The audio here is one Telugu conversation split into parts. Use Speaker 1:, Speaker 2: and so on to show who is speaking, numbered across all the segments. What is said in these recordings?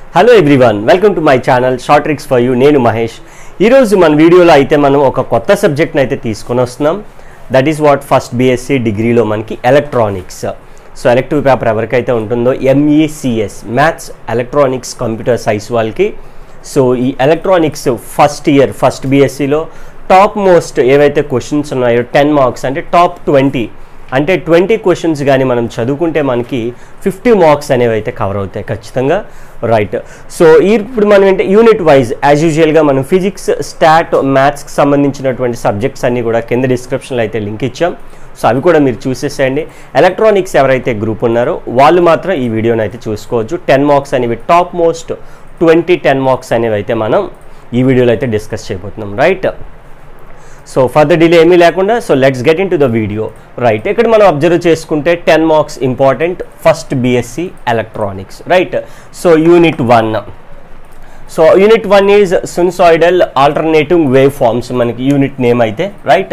Speaker 1: hello everyone welcome to my channel short tricks for you నేను మహేష్ ఈరోజు మన వీడియోలో అయితే మనం ఒక కొత్త సబ్జెక్ట్ని అయితే తీసుకొని వస్తున్నాం that is what first BSc డిగ్రీలో మనకి ఎలక్ట్రానిక్స్ సో ఎలక్టివ్ పేపర్ ఎవరికైతే ఉంటుందో MECS maths electronics computer science వాళ్ళకి సో ఈ ఎలక్ట్రానిక్స్ ఫస్ట్ ఇయర్ ఫస్ట్ బీఎస్సీలో టాప్ మోస్ట్ ఏవైతే క్వశ్చన్స్ ఉన్నాయో టెన్ మార్క్స్ అంటే టాప్ ట్వంటీ అంటే ట్వంటీ క్వశ్చన్స్ కానీ మనం చదువుకుంటే మనకి ఫిఫ్టీ మార్క్స్ అనేవి అయితే కవర్ అవుతాయి ఖచ్చితంగా రైట్ సో ఇప్పుడు మనం ఏంటి యూనిట్ వైజ్ యాజ్ యూజువల్గా మనం ఫిజిక్స్ స్టాట్ మ్యాథ్స్కి సంబంధించినటువంటి సబ్జెక్ట్స్ అన్నీ కూడా కింద డిస్క్రిప్షన్లో అయితే లింక్ ఇచ్చాం సో అవి కూడా మీరు చూసేసేయండి ఎలక్ట్రానిక్స్ ఎవరైతే గ్రూప్ ఉన్నారో వాళ్ళు మాత్రం ఈ వీడియోని అయితే చూసుకోవచ్చు టెన్ మార్క్స్ అనేవి top most twenty ten marks అనేవి అయితే మనం ఈ వీడియోలో అయితే డిస్కస్ చేయబోతున్నాం రైట్ సో ఫర్దర్ డిలే ఏమీ లేకుండా so let's get in to the video right ఇక్కడ మనం అబ్జర్వ్ చేసుకుంటే ten marks important first BSc electronics right so unit one so unit one is sinusoidal alternative wave forms మనకి యూనిట్ నేమ్ అయితే right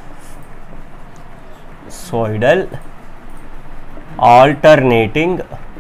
Speaker 1: sinusoidal alternating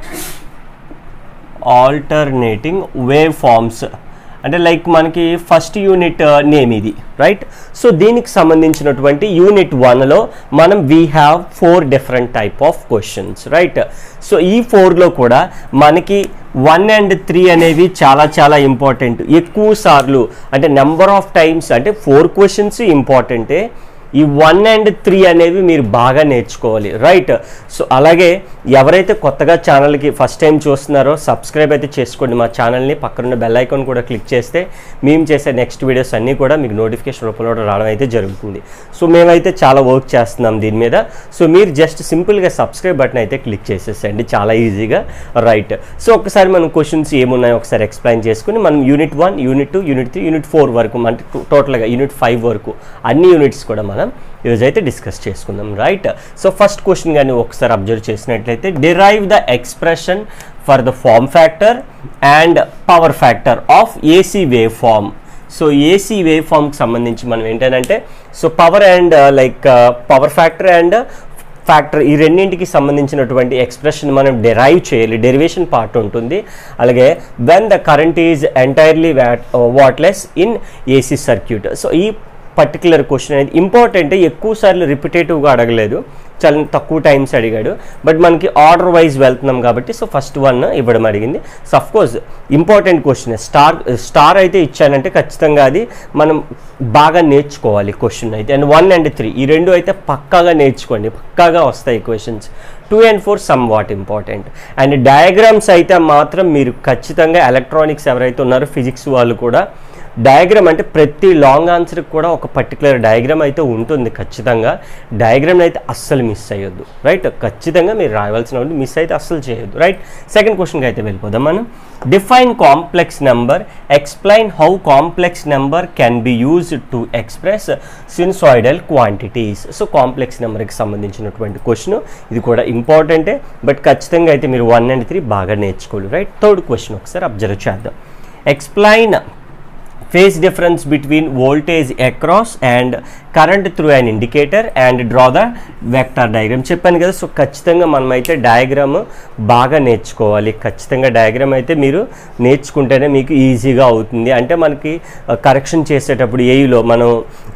Speaker 1: alternating wave forms అంటే లైక్ మనకి ఫస్ట్ యూనిట్ నేమ్ ఇది రైట్ సో దీనికి సంబంధించినటువంటి యూనిట్ వన్లో మనం we have four different type of questions right so ఈ ఫోర్లో కూడా మనకి వన్ అండ్ త్రీ అనేవి చాలా చాలా ఇంపార్టెంట్ ఎక్కువ సార్లు అంటే నెంబర్ ఆఫ్ టైమ్స్ అంటే ఫోర్ క్వశ్చన్స్ ఇంపార్టెంటే ఈ వన్ అండ్ త్రీ అనేవి మీరు బాగా నేర్చుకోవాలి రైట్ సో అలాగే ఎవరైతే కొత్తగా ఛానల్కి ఫస్ట్ టైం చూస్తున్నారో సబ్స్క్రైబ్ అయితే చేసుకోండి మా ఛానల్ని పక్కనున్న బెల్ ఐకాన్ కూడా క్లిక్ చేస్తే మేము చేసే నెక్స్ట్ వీడియోస్ అన్నీ కూడా మీకు నోటిఫికేషన్ రూపంలో రావడం అయితే జరుగుతుంది సో మేమైతే చాలా వర్క్ చేస్తున్నాం దీని మీద సో మీరు జస్ట్ సింపుల్గా సబ్స్క్రైబ్ బటన్ అయితే క్లిక్ చేసేసండి చాలా ఈజీగా రైట్ సో ఒకసారి మనం క్వశ్చన్స్ ఏమున్నాయో ఒకసారి ఎక్స్ప్లెయిన్ చేసుకుని మనం unit one unit two unit three unit four వరకు అంటే టోటల్గా యూనిట్ ఫైవ్ వరకు అన్ని యూనిట్స్ కూడా మనం ఈరోజు అయితే డిస్కస్ చేసుకుందాం రైట్ సో ఫస్ట్ క్వశ్చన్ కానీ ఒకసారి అబ్జర్వ్ చేసినట్లయితే derive the expression for the form factor and power factor of AC wave form so AC wave ఫామ్కి సంబంధించి మనం ఏంటంటే so power and like power factor and factor ఈ రెండింటికి సంబంధించినటువంటి ఎక్స్ప్రెషన్ మనం డెరైవ్ చేయాలి డెరివేషన్ పార్ట్ ఉంటుంది అలాగే when the current is entirely watt wattless in AC circuit so ఈ పర్టికులర్ క్వశ్చన్ అనేది ఇంపార్టెంట్ ఎక్కువ సార్లు రిపిటేటివ్గా అడగలేదు చాలా తక్కువ టైమ్స్ అడిగాడు బట్ మనకి ఆర్డర్ వైజ్ వెళ్తున్నాం కాబట్టి సో ఫస్ట్ వన్ ఇవ్వడం అడిగింది so of course important question star star అయితే ఇచ్చానంటే ఖచ్చితంగా అది మనం బాగా నేర్చుకోవాలి క్వశ్చన్ అయితే అండ్ వన్ అండ్ త్రీ ఈ రెండు అయితే పక్కాగా నేర్చుకోండి పక్కాగా వస్తాయి questions two and four somewhat important and diagrams అయితే మాత్రం మీరు ఖచ్చితంగా ఎలక్ట్రానిక్స్ ఎవరైతే ఉన్నారో ఫిజిక్స్ వాళ్ళు కూడా డయాగ్రామ్ అంటే ప్రతి లాంగ్ ఆన్సర్కి కూడా ఒక పర్టికులర్ డయాగ్రామ్ అయితే ఉంటుంది ఖచ్చితంగా డయాగ్రామ్ అయితే అస్సలు మిస్ అయ్యొద్దు రైట్ ఖచ్చితంగా మీరు రాయవలసిన మిస్ అయితే అస్సలు చేయొద్దు రైట్ సెకండ్ క్వశ్చన్కి అయితే వెళ్ళిపోదాం మనం define complex number explain how complex number can be used to express sinusoidal quantities so complex నెంబర్కి సంబంధించినటువంటి క్వశ్చన్ ఇది కూడా ఇంపార్టెంటే బట్ ఖచ్చితంగా అయితే మీరు వన్ అండ్ త్రీ బాగా నేర్చుకోవాలి రైట్ థర్డ్ క్వశ్చన్ ఒకసారి అబ్జర్వ్ చేద్దాం explain phase difference between voltage across and current through an indicator and draw the vector diagram చెప్పాను కదా సో ఖచ్చితంగా మనమైతే డయాగ్రామ్ బాగా నేర్చుకోవాలి ఖచ్చితంగా డయాగ్రామ్ అయితే మీరు నేర్చుకుంటేనే మీకు ఈజీగా అవుతుంది అంటే మనకి కరెక్షన్ చేసేటప్పుడు ఏఈలో మనం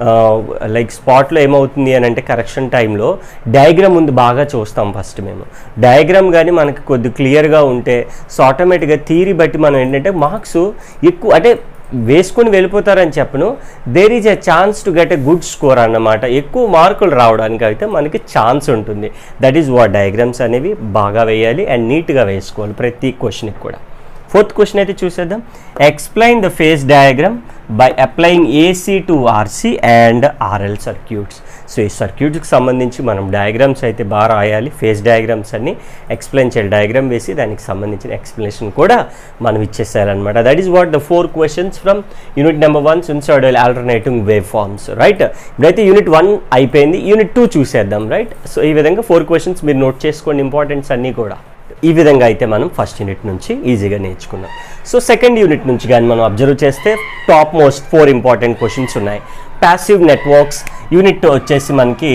Speaker 1: లైక్ స్పాట్లో ఏమవుతుంది అని అంటే కరెక్షన్ టైంలో డయాగ్రామ్ ముందు బాగా చూస్తాం ఫస్ట్ మేము డయాగ్రామ్ కానీ మనకి కొద్ది క్లియర్గా ఉంటే సో ఆటోమేటిక్గా థీరీ బట్టి మనం ఏంటంటే మార్క్స్ ఎక్కువ అంటే వేసుకొని వెళ్ళిపోతారని చెప్పను there is a chance to get a good score అన్నమాట ఎక్కువ మార్కులు రావడానికి అయితే మనకి ఛాన్స్ ఉంటుంది దట్ ఈజ్ వాట్ డయాగ్రామ్స్ అనేవి బాగా వేయాలి అండ్ నీట్గా వేసుకోవాలి ప్రతి క్వశ్చన్కి కూడా ఫోర్త్ క్వశ్చన్ అయితే చూసేద్దాం explain the phase diagram by applying AC to RC and RL circuits so ఈ సర్క్యూట్స్కి సంబంధించి మనం డయాగ్రామ్స్ అయితే బాగా రాయాలి ఫేస్ డయాగ్రామ్స్ అన్ని ఎక్స్ప్లెయిన్ చేయాలి డయాగ్రామ్ వేసి దానికి సంబంధించిన ఎక్స్ప్లెనేషన్ కూడా మనం ఇచ్చేసేయాలన్నమాట that is what the four questions from unit number one sinusoidal alternative wave forms right ఇప్పుడైతే యూనిట్ వన్ అయిపోయింది యూనిట్ టూ చూసేద్దాం రైట్ సో ఈ విధంగా ఫోర్ క్వశ్చన్స్ మీరు నోట్ చేసుకోండి ఇంపార్టెంట్స్ అన్నీ కూడా ఈ విధంగా అయితే మనం ఫస్ట్ యూనిట్ నుంచి ఈజీగా నేర్చుకున్నాం సో సెకండ్ యూనిట్ నుంచి కానీ మనం అబ్జర్వ్ చేస్తే top most four important questions ఉన్నాయి ప్యాసివ్ నెట్వర్క్స్ యూనిట్ వచ్చేసి మనకి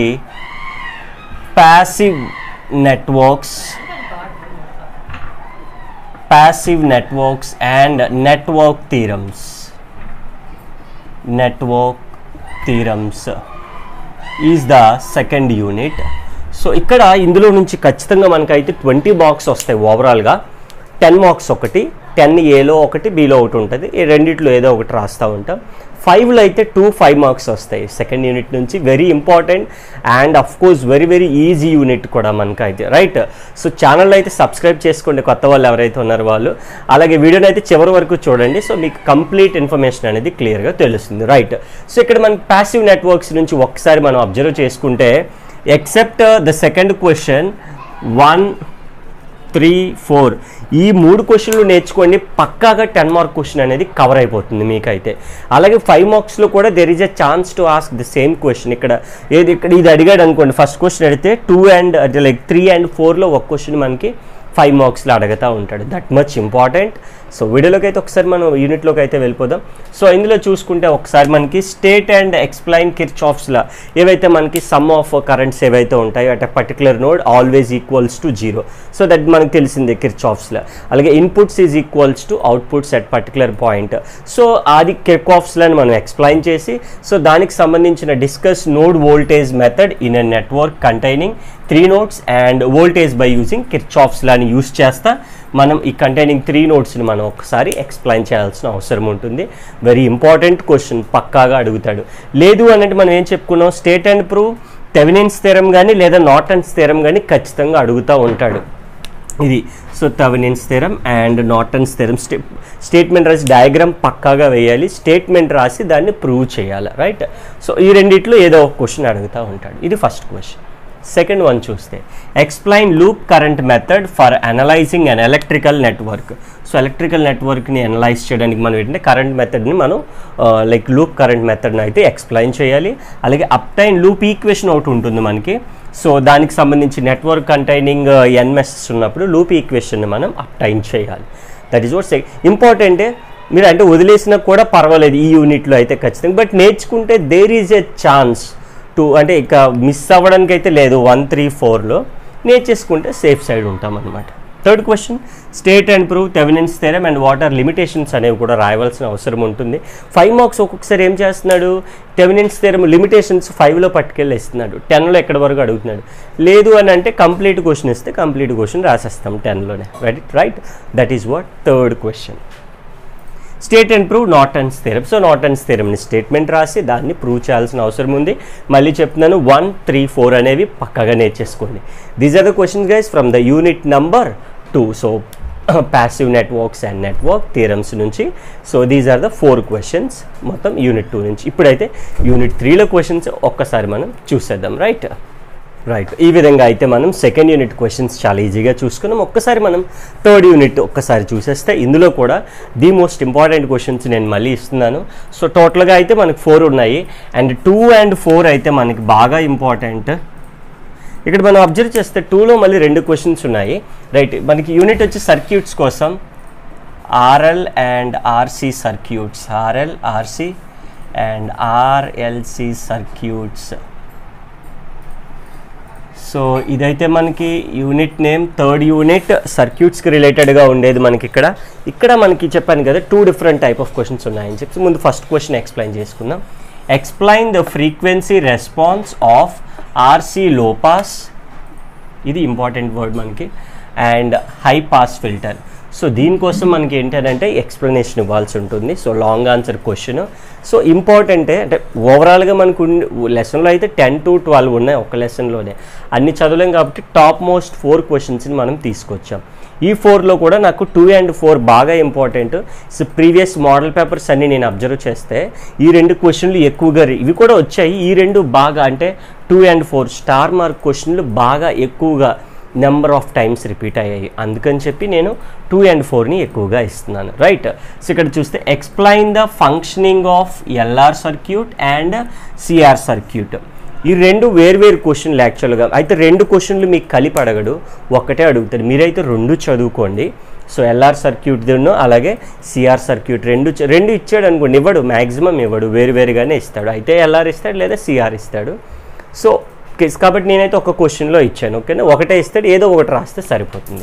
Speaker 1: passive networks passive networks and network theorems network theorems is the second unit so ఇక్కడ ఇందులో నుంచి ఖచ్చితంగా మనకైతే ట్వంటీ మార్క్స్ వస్తాయి ఓవరాల్గా టెన్ మార్క్స్ ఒకటి టెన్ ఏలో ఒకటి బీలో ఒకటి ఉంటుంది ఈ రెండిట్లో ఏదో ఒకటి రాస్తూ ఉంటాం ఫైవ్లో అయితే టూ ఫైవ్ మార్క్స్ వస్తాయి సెకండ్ యూనిట్ నుంచి very important and of course very very easy unit కూడా మనకైతే రైట్ సో ఛానల్ అయితే సబ్స్క్రైబ్ చేసుకోండి కొత్త వాళ్ళు ఎవరైతే ఉన్నారో వాళ్ళు అలాగే వీడియోని అయితే చివరి వరకు చూడండి సో మీకు కంప్లీట్ ఇన్ఫర్మేషన్ అనేది క్లియర్గా తెలుస్తుంది రైట్ సో ఇక్కడ మనకి ప్యాసివ్ నెట్వర్క్స్ నుంచి ఒకసారి మనం అబ్జర్వ్ చేసుకుంటే except the second question one three four ఈ మూడు క్వశ్చన్లు నేర్చుకోండి పక్కాగా టెన్ మార్క్ క్వశ్చన్ అనేది కవర్ అయిపోతుంది మీకైతే అలాగే ఫైవ్ మార్క్స్లో కూడా there is a chance to ask the same question ఇక్కడ ఏది ఇక్కడ ఇది అడిగాడు అనుకోండి ఫస్ట్ క్వశ్చన్ అడిగితే టూ అండ్ అంటే లైక్ త్రీ అండ్ ఫోర్లో ఒక క్వశ్చన్ మనకి ఫైవ్ మార్క్స్లో అడుగుతూ ఉంటాడు దట్ మచ్ ఇంపార్టెంట్ సో వీడియోలోకి అయితే ఒకసారి మనం యూనిట్లోకి అయితే వెళ్ళిపోదాం సో ఇందులో చూసుకుంటే ఒకసారి మనకి స్టేట్ అండ్ ఎక్స్ప్లైన్ కిర్చాఫ్స్లా ఏవైతే మనకి సమ్ ఆఫ్ కరెంట్స్ ఏవైతే ఉంటాయో at particular node always equals to zero so that మనకు తెలిసిందే కిర్చాఫ్స్లో అలాగే inputs is equals to outputs at particular point so అది కిర్కాఫ్స్లని మనం ఎక్స్ప్లెయిన్ చేసి సో దానికి సంబంధించిన discuss node voltage method in a network containing three nodes and voltage by using Kirchhoff's లాని యూస్ చేస్తా మనం ఈ కంటైనింగ్ త్రీ నోట్స్ని మనం ఒకసారి ఎక్స్ప్లెయిన్ చేయాల్సిన అవసరం ఉంటుంది వెరీ ఇంపార్టెంట్ క్వశ్చన్ పక్కాగా అడుగుతాడు లేదు అన్నట్టు మనం ఏం చెప్పుకున్నాం స్టేట్ అండ్ ప్రూవ్ తెవినిన్స్ స్థిరం కానీ లేదా నాట్ అండ్ స్థిరం కానీ ఖచ్చితంగా అడుగుతూ ఉంటాడు ఇది so Thevenin's theorem and Norton theorem state statement రాసి డయాగ్రామ్ పక్కాగా వేయాలి స్టేట్మెంట్ రాసి దాన్ని ప్రూవ్ చేయాలి రైట్ సో ఈ రెండిట్లో ఏదో ఒక క్వశ్చన్ అడుగుతూ ఉంటాడు ఇది ఫస్ట్ క్వశ్చన్ సెకండ్ వన్ చూస్తే explain loop current method for analyzing an electrical network so electrical నెట్వర్క్ని అనలైజ్ చేయడానికి మనం ఏంటంటే కరెంట్ మెథడ్ని మనం లైక్ లూప్ కరెంట్ మెథడ్ని అయితే ఎక్స్ప్లెయిన్ చేయాలి అలాగే అప్ టైన్ లూప్ ఈక్వేషన్ ఒకటి ఉంటుంది మనకి సో దానికి సంబంధించి నెట్వర్క్ కంటైనింగ్ ఎన్మెసెస్ ఉన్నప్పుడు లూప్ ఈక్వేషన్ని మనం అప్ టైన్ చేయాలి దట్ ఈస్ వాట్ సెక్ ఇంపార్టెంటే మీరు అంటే వదిలేసినా కూడా పర్వాలేదు ఈ యూనిట్లో అయితే ఖచ్చితంగా బట్ నేర్చుకుంటే there is a chance to అంటే ఇక మిస్ అవ్వడానికి అయితే లేదు వన్ త్రీ ఫోర్లో నేర్చేసుకుంటే సేఫ్ సైడ్ ఉంటాం అనమాట third question state and prove Thevenin's theorem and water limitations అనేవి కూడా రాయవలసిన అవసరం ఉంటుంది ఫైవ్ మార్క్స్ ఒక్కొక్కసారి ఏం చేస్తున్నాడు తెవినెన్స్ థెరమ్ లిమిటేషన్స్ ఫైవ్లో పట్టుకెళ్ళి ఇస్తున్నాడు టెన్లో ఎక్కడి వరకు అడుగుతున్నాడు లేదు అని అంటే కంప్లీట్ క్వశ్చన్ ఇస్తే కంప్లీట్ క్వశ్చన్ రాసేస్తాం టెన్లోనే right right that is what third question state and prove Norton and theorem so Norton and స్థిరంని స్టేట్మెంట్ రాసి దాన్ని ప్రూవ్ చేయాల్సిన అవసరం ఉంది మళ్ళీ చెప్తున్నాను వన్ త్రీ ఫోర్ అనేవి పక్కగా నేర్చేసుకోండి these are the questions guys from the unit number two so passive networks and network theorems నుంచి so these are the four questions మొత్తం యూనిట్ టూ నుంచి ఇప్పుడైతే యూనిట్ త్రీలో క్వశ్చన్స్ ఒక్కసారి మనం చూసేద్దాం రైట్ రైట్ ఈ విధంగా అయితే మనం సెకండ్ యూనిట్ క్వశ్చన్స్ చాలా ఈజీగా చూసుకున్నాం ఒక్కసారి మనం థర్డ్ యూనిట్ ఒక్కసారి చూసేస్తే ఇందులో కూడా ది మోస్ట్ ఇంపార్టెంట్ క్వశ్చన్స్ నేను మళ్ళీ ఇస్తున్నాను సో టోటల్గా అయితే మనకి ఫోర్ ఉన్నాయి అండ్ టూ అండ్ ఫోర్ అయితే మనకి బాగా ఇంపార్టెంట్ ఇక్కడ మనం అబ్జర్వ్ చేస్తే టూలో మళ్ళీ రెండు క్వశ్చన్స్ ఉన్నాయి రైట్ మనకి యూనిట్ వచ్చి సర్క్యూట్స్ కోసం RL and RC circuits RL RC and RLC circuits so ఇదైతే మనకి యూనిట్ నేమ్ థర్డ్ యూనిట్ సర్క్యూట్స్కి రిలేటెడ్గా ఉండేది మనకి ఇక్కడ ఇక్కడ మనకి చెప్పాను కదా two different type of questions ఉన్నాయని చెప్పి ముందు ఫస్ట్ క్వశ్చన్ ఎక్స్ప్లెయిన్ చేసుకుందాం explain the frequency response of RC low pass ఇది ఇంపార్టెంట్ వర్డ్ మనకి and high pass filter so దీనికోసం మనకి ఏంటంటే ఎక్స్ప్లెనేషన్ ఇవ్వాల్సి ఉంటుంది so long answer question so ఇంపార్టెంటే అంటే ఓవరాల్గా మనకు లెసన్లో అయితే టెన్ టు ట్వెల్వ్ ఉన్నాయి ఒక లెసన్లోనే అన్ని చదవలేం కాబట్టి టాప్ మోస్ట్ ఫోర్ క్వశ్చన్స్ని మనం తీసుకొచ్చాం ఈ ఫోర్లో కూడా నాకు టూ అండ్ ఫోర్ బాగా important so previous model papers అన్ని నేను అబ్జర్వ్ చేస్తే ఈ రెండు క్వశ్చన్లు ఎక్కువగా రి- ఇవి కూడా వచ్చాయి ఈ రెండు బాగా అంటే two and four star mark క్వశ్చన్లు బాగా ఎక్కువగా నెంబర్ ఆఫ్ టైమ్స్ రిపీట్ అయ్యాయి అందుకని చెప్పి నేను టూ అండ్ ఫోర్ని ఎక్కువగా ఇస్తున్నాను రైట్ సో ఇక్కడ చూస్తే explain the functioning of LR circuit and CR circuit ఈ రెండు వేర్వేరు క్వశ్చన్లు యాక్చువల్గా అయితే రెండు క్వశ్చన్లు మీకు కలిపి అడగడు ఒక్కటే అడుగుతాడు మీరైతే రెండు చదువుకోండి సో ఎల్ఆర్ సర్క్యూట్ దిన్ను అలాగే సిఆర్ సర్క్యూట్ రెండు చ- రెండు ఇచ్చాడు అనుకోండి ఇవ్వడు మ్యాక్సిమం ఇవ్వడు వేరువేరుగానే ఇస్తాడు అయితే ఎల్ఆర్ ఇస్తాడు లేదా సిఆర్ ఇస్తాడు సో కేస్ కాబట్టి నేనైతే ఒక క్వశ్చన్లో ఇచ్చాను ఓకేనా ఒకటే ఇస్తాడు ఏదో ఒకటి రాస్తే సరిపోతుంది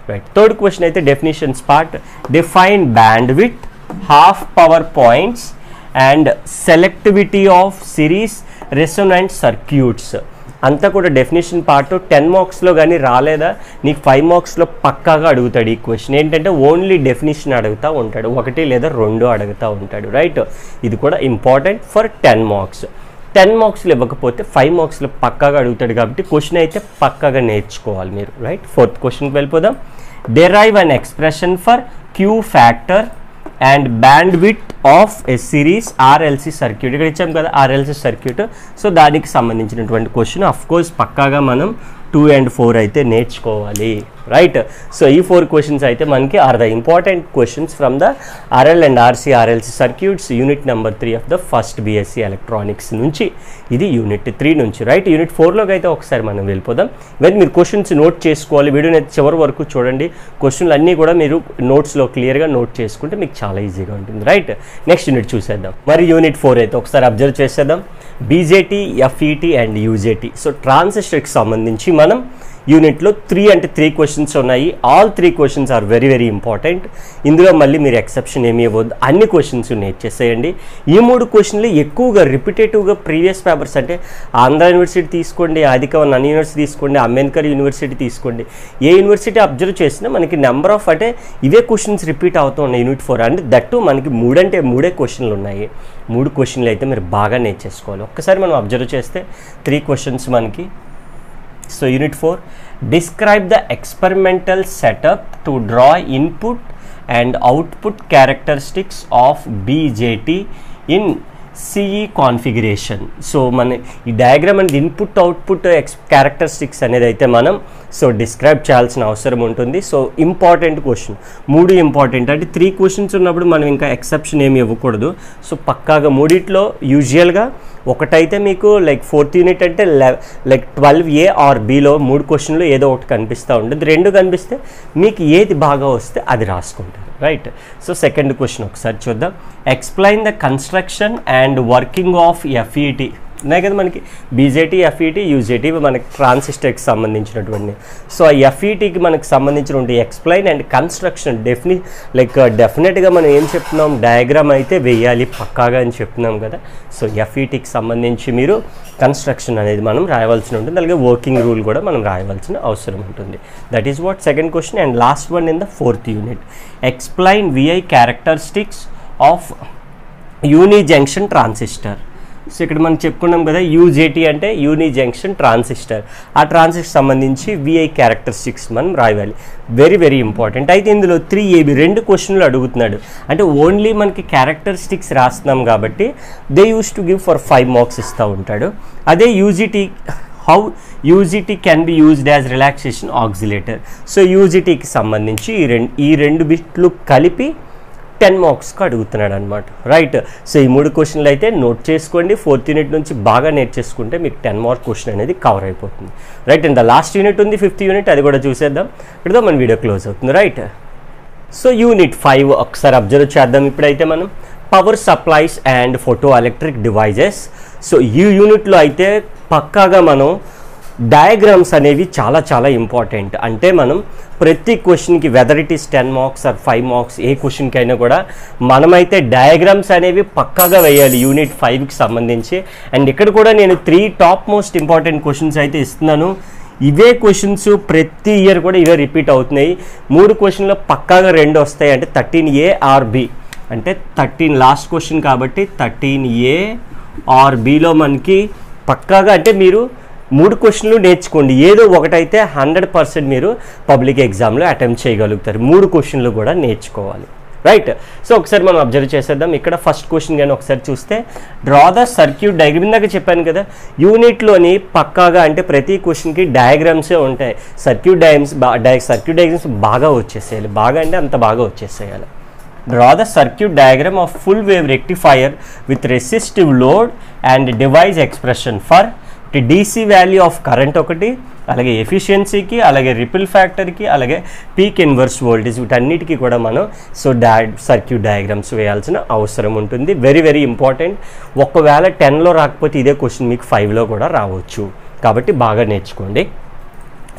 Speaker 1: రైట్ థర్డ్ క్వశ్చన్ అయితే definitions part define bandwidth half power points and selectivity of series resonant circuits అంతా కూడా డెఫినేషన్ పార్ట్ టెన్ మార్క్స్లో కానీ రాలేదా నీకు ఫైవ్ మార్క్స్లో పక్కాగా అడుగుతాడు ఈ క్వశ్చన్ ఏంటంటే ఓన్లీ డెఫినేషన్ అడుగుతూ ఉంటాడు ఒకటి లేదా రెండు అడుగుతూ ఉంటాడు రైట్ ఇది కూడా important for ten marks ten మార్క్స్లో ఇవ్వకపోతే ఫైవ్ మార్క్స్లో పక్కాగా అడుగుతాడు కాబట్టి క్వశ్చన్ అయితే పక్కాగా నేర్చుకోవాలి మీరు రైట్ ఫోర్త్ క్వశ్చన్కి వెళ్ళిపోదాం derive an expression for Q factor and bandwidth of a series RLC circuit ఇక్కడ ఇచ్చాం కదా ఆర్ఎల్సి సర్క్యూట్ సో దానికి సంబంధించినటువంటి క్వశ్చన్ అఫ్ కోర్స్ పక్కాగా మనం టూ అండ్ ఫోర్ అయితే నేర్చుకోవాలి రైట్ సో ఈ ఫోర్ క్వశ్చన్స్ అయితే మనకి are the important questions from the RL and RC RLC circuits unit number three of the first BSc electronics నుంచి ఇది యూనిట్ త్రీ నుంచి రైట్ యూనిట్ ఫోర్లోకి అయితే ఒకసారి మనం వెళ్ళిపోదాం ఇవన్నీ మీరు క్వశ్చన్స్ నోట్ చేసుకోవాలి వీడియోని అయితే చివరి వరకు చూడండి క్వశ్చన్లు అన్నీ కూడా మీరు నోట్స్లో క్లియర్గా నోట్ చేసుకుంటే మీకు చాలా ఈజీగా ఉంటుంది రైట్ నెక్స్ట్ యూనిట్ చూసేద్దాం మరి యూనిట్ ఫోర్ అయితే ఒకసారి అబ్జర్వ్ చేసేద్దాం BJT FET and UJT so ట్రాన్సిస్టర్కి సంబంధించి మనం యూనిట్లో త్రీ అంటే త్రీ క్వశ్చన్స్ ఉన్నాయి all three questions are very very important ఇందులో మళ్ళీ మీరు ఎక్సెప్షన్ ఏమీ ఇవ్వద్దు అన్ని క్వశ్చన్స్ నేర్చేసేయండి ఈ మూడు క్వశ్చన్లు ఎక్కువగా రిపిటేటివ్గా ప్రీవియస్ పేపర్స్ అంటే ఆంధ్ర యూనివర్సిటీ తీసుకోండి ఆదికవన్ అన్ యూనివర్సిటీ తీసుకోండి అంబేద్కర్ యూనివర్సిటీ తీసుకోండి ఏ యూనివర్సిటీ అబ్జర్వ్ చేసినా మనకి నెంబర్ ఆఫ్ అంటే ఇవే క్వశ్చన్స్ రిపీట్ అవుతూ ఉన్నాయి యూనిట్ ఫోర్ అంటే దట్టు మనకి మూడంటే మూడే క్వశ్చన్లు ఉన్నాయి మూడు క్వశ్చన్లు అయితే మీరు బాగా నేర్చేసుకోవాలి ఒక్కసారి మనం అబ్జర్వ్ చేస్తే త్రీ క్వశ్చన్స్ మనకి So unit 4 describe the experimental setup to draw input and output characteristics of BJT in CE configuration so మన ఈ డయాగ్రామ్ అనేది ఇన్పుట్ అవుట్పుట్ ఎక్స్ క్యారెక్టరిస్టిక్స్ అనేది అయితే మనం సో డిస్క్రైబ్ చేయాల్సిన అవసరం ఉంటుంది సో ఇంపార్టెంట్ క్వశ్చన్ మూడు ఇంపార్టెంట్ అంటే త్రీ క్వశ్చన్స్ ఉన్నప్పుడు మనం ఇంకా ఎక్సెప్షన్ ఏమి ఇవ్వకూడదు సో పక్కాగా మూడిట్లో యూజువల్గా ఒకటైతే మీకు లైక్ ఫోర్త్ యూనిట్ అంటే లైక్ ట్వెల్వ్ ఏ ఆర్ బిలో మూడు క్వశ్చన్లు ఏదో ఒకటి కనిపిస్తూ ఉంటుంది రెండు కనిపిస్తే మీకు ఏది బాగా వస్తే అది రాసుకుంటారు రైట్ సో సెకండ్ క్వశ్చన్ ఒకసారి చూద్దాం explain the construction and working of FET ఉన్నాయి కదా మనకి బీజేటీ ఎఫ్ఈటీ యూజేటీ మనకి ట్రాన్సిస్టర్కి సంబంధించినటువంటి సో ఆ ఎఫ్ఈటీకి మనకి సంబంధించినటువంటి ఎక్స్ప్లెయిన్ అండ్ కన్స్ట్రక్షన్ డెఫిని లైక్ డెఫినెట్గా మనం ఏం చెప్తున్నాం డయాగ్రామ్ అయితే వేయాలి పక్కాగా అని చెప్తున్నాం కదా సో ఎఫ్ఈటీకి సంబంధించి మీరు కన్స్ట్రక్షన్ అనేది మనం రాయవలసి ఉంటుంది అలాగే వర్కింగ్ రూల్ కూడా మనం రాయవలసిన అవసరం ఉంటుంది that is what second question and last one in the fourth unit explain VI characteristics of unijunction transistor so ఇక్కడ మనం చెప్పుకున్నాం కదా యూజేటీ అంటే యూని జంక్షన్ ట్రాన్సిస్టర్ ఆ ట్రాన్సిస్టర్ సంబంధించి విఐ క్యారెక్టరిస్టిక్స్ మనం రాయాలి వెరీ వెరీ ఇంపార్టెంట్ అయితే ఇందులో త్రీ ఏబి రెండు క్వశ్చన్లు అడుగుతున్నాడు అంటే ఓన్లీ మనకి క్యారెక్టరిస్టిక్స్ రాస్తున్నాం కాబట్టి they use to give for five marks ఇస్తూ ఉంటాడు అదే UJT how UJT can be used as relaxation oscillator so యూజిటీకి సంబంధించి ఈ రెండు ఈ రెండు బిట్లు కలిపి టెన్ మార్క్స్కి అడుగుతున్నాడు అనమాట రైట్ సో ఈ మూడు క్వశ్చన్లు అయితే నోట్ చేసుకోండి ఫోర్త్ యూనిట్ నుంచి బాగా నేర్చేసుకుంటే మీకు టెన్ మార్క్ క్వశ్చన్ అనేది కవర్ అయిపోతుంది right and the last unit ఉంది ఫిఫ్త్ యూనిట్ అది కూడా చూసేద్దాం ఇక్కడతో మన వీడియో క్లోజ్ అవుతుంది రైట్ సో యూనిట్ ఫైవ్ ఒకసారి అబ్జర్వ్ చేద్దాం ఇప్పుడైతే మనం power supplies and photo electric devices so ఈ యూనిట్లో అయితే పక్కాగా మనం డయాగ్రామ్స్ అనేవి చాలా చాలా ఇంపార్టెంట్ అంటే మనం ప్రతి క్వశ్చన్కి whether it is ten marks or five marks ఏ క్వశ్చన్కి అయినా కూడా మనమైతే డయాగ్రామ్స్ అనేవి పక్కాగా వేయాలి యూనిట్ ఫైవ్కి సంబంధించి అండ్ ఇక్కడ కూడా నేను three top most important questions అయితే ఇస్తున్నాను ఇవే క్వశ్చన్స్ ప్రతి ఇయర్ కూడా ఇవే రిపీట్ అవుతున్నాయి మూడు క్వశ్చన్లో పక్కాగా రెండు వస్తాయి అంటే థర్టీన్ ఏ ఆర్ బి అంటే థర్టీన్ లాస్ట్ క్వశ్చన్ కాబట్టి థర్టీన్ ఏ ఆర్ బిలో మనకి పక్కాగా అంటే మీరు మూడు క్వశ్చన్లు నేర్చుకోండి ఏదో ఒకటైతే హండ్రెడ్ పర్సెంట్ మీరు పబ్లిక్ ఎగ్జామ్లో అటెంప్ట్ చేయగలుగుతారు మూడు క్వశ్చన్లు కూడా నేర్చుకోవాలి రైట్ సో ఒకసారి మనం అబ్జర్వ్ చేసేద్దాం ఇక్కడ ఫస్ట్ క్వశ్చన్ కానీ ఒకసారి చూస్తే డ్రా ద సర్క్యూట్ డయాగ్రామ్ ఇందాక చెప్పాను కదా యూనిట్లోని పక్కాగా అంటే ప్రతి క్వశ్చన్కి డయాగ్రామ్సే ఉంటాయి సర్క్యూట్ డయాగ్రామ్స్ బా సర్క్యూట్ డయాగ్రామ్స్ బాగా వచ్చేసేయాలి బాగా అంటే అంత బాగా వచ్చేసేయాలి draw the circuit diagram of full wave rectifier with resistive load and derive expression for DC value of current ఒకటి అలాగే ఎఫిషియన్సీకి అలాగే రిపిల్ ఫ్యాక్టర్కి అలాగే పీక్ ఇన్వర్స్ వోల్టేజ్ వీటన్నిటికీ కూడా మనం సో డా సర్క్యూట్ డయాగ్రామ్స్ వేయాల్సిన అవసరం ఉంటుంది వెరీ వెరీ ఇంపార్టెంట్ ఒకవేళ టెన్లో రాకపోతే ఇదే క్వశ్చన్ మీకు ఫైవ్లో కూడా రావచ్చు కాబట్టి బాగా నేర్చుకోండి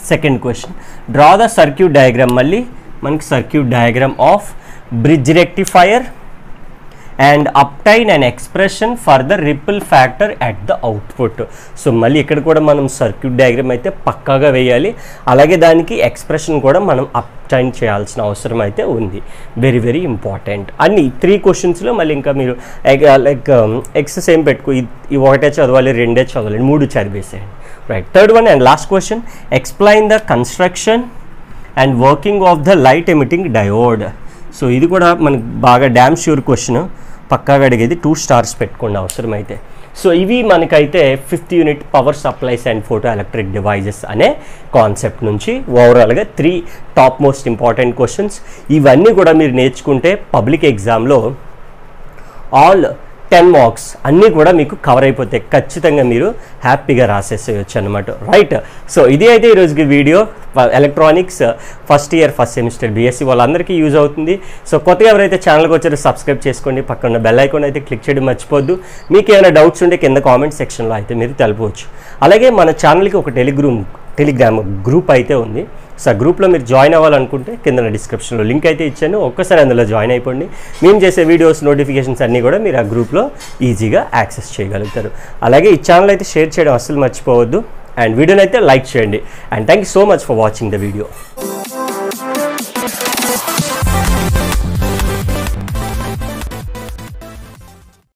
Speaker 1: second question draw the circuit diagram మళ్ళీ మనకి circuit diagram of bridge rectifier and obtain and expression for the ripple factor at the output so మళ్ళీ ఇక్కడ కూడా మనం సర్క్యూట్ డయాగ్రామ్ అయితే పక్కాగా వేయాలి అలాగే దానికి ఎక్స్ప్రెషన్ కూడా మనం అప్టైన్ చేయాల్సిన అవసరం అయితే ఉంది వెరీ వెరీ ఇంపార్టెంట్ అన్ని త్రీ క్వశ్చన్స్లో మళ్ళీ ఇంకా మీరు లైక్ ఎక్స్ సేమ్ పెట్టుకో ఈ- ఈ ఒకటే చదవాలి రెండే చదవాలి మూడు చదివేసేయండి right third one and last question explain the construction and working of the light emitting diode so ఇది కూడా మనకి బాగా డ్యామ్ ష్యూర్ క్వశ్చన్ పక్కాగా అడిగేది టూ స్టార్స్ పెట్టుకోండి అవసరమైతే సో ఇవి మనకైతే fifth unit power supplies and photo electric devices అనే కాన్సెప్ట్ నుంచి ఓవరాల్గా three top most important questions ఇవన్నీ కూడా మీరు నేర్చుకుంటే పబ్లిక్ ఎగ్జామ్లో ఆల్ టెన్ మార్క్స్ అన్నీ కూడా మీకు కవర్ అయిపోతాయి ఖచ్చితంగా మీరు హ్యాపీగా రాసేసేయచ్చు అనమాట రైట్ సో ఇది అయితే ఈరోజుకి video electronics first year first semester BSc వాళ్ళందరికీ యూజ్ అవుతుంది సో కొత్తగా ఎవరైతే ఛానల్కి వచ్చారో సబ్స్క్రైబ్ చేసుకోండి పక్కన బెల్ ఐకాన్ అయితే క్లిక్ చేయడం మర్చిపోద్దు మీకు ఏమైనా డౌట్స్ ఉంటే కింద కామెంట్ సెక్షన్లో అయితే మీరు తెలపవచ్చు అలాగే మన ఛానల్కి ఒక టెలిగ్రూమ్ టెలిగ్రామ్ గ్రూప్ అయితే ఉంది సో ఆ గ్రూప్లో మీరు జాయిన్ అవ్వాలనుకుంటే కింద డిస్క్రిప్షన్లో లింక్ అయితే ఇచ్చాను ఒక్కసారి అందులో జాయిన్ అయిపోండి మేము చేసే వీడియోస్ నోటిఫికేషన్స్ అన్నీ కూడా మీరు ఆ గ్రూప్లో ఈజీగా యాక్సెస్ చేయగలుగుతారు అలాగే ఈ ఛానల్ అయితే షేర్ చేయడం అస్సలు మర్చిపోవద్దు అండ్ వీడియోని అయితే లైక్ చేయండి and thank you so much for watching the video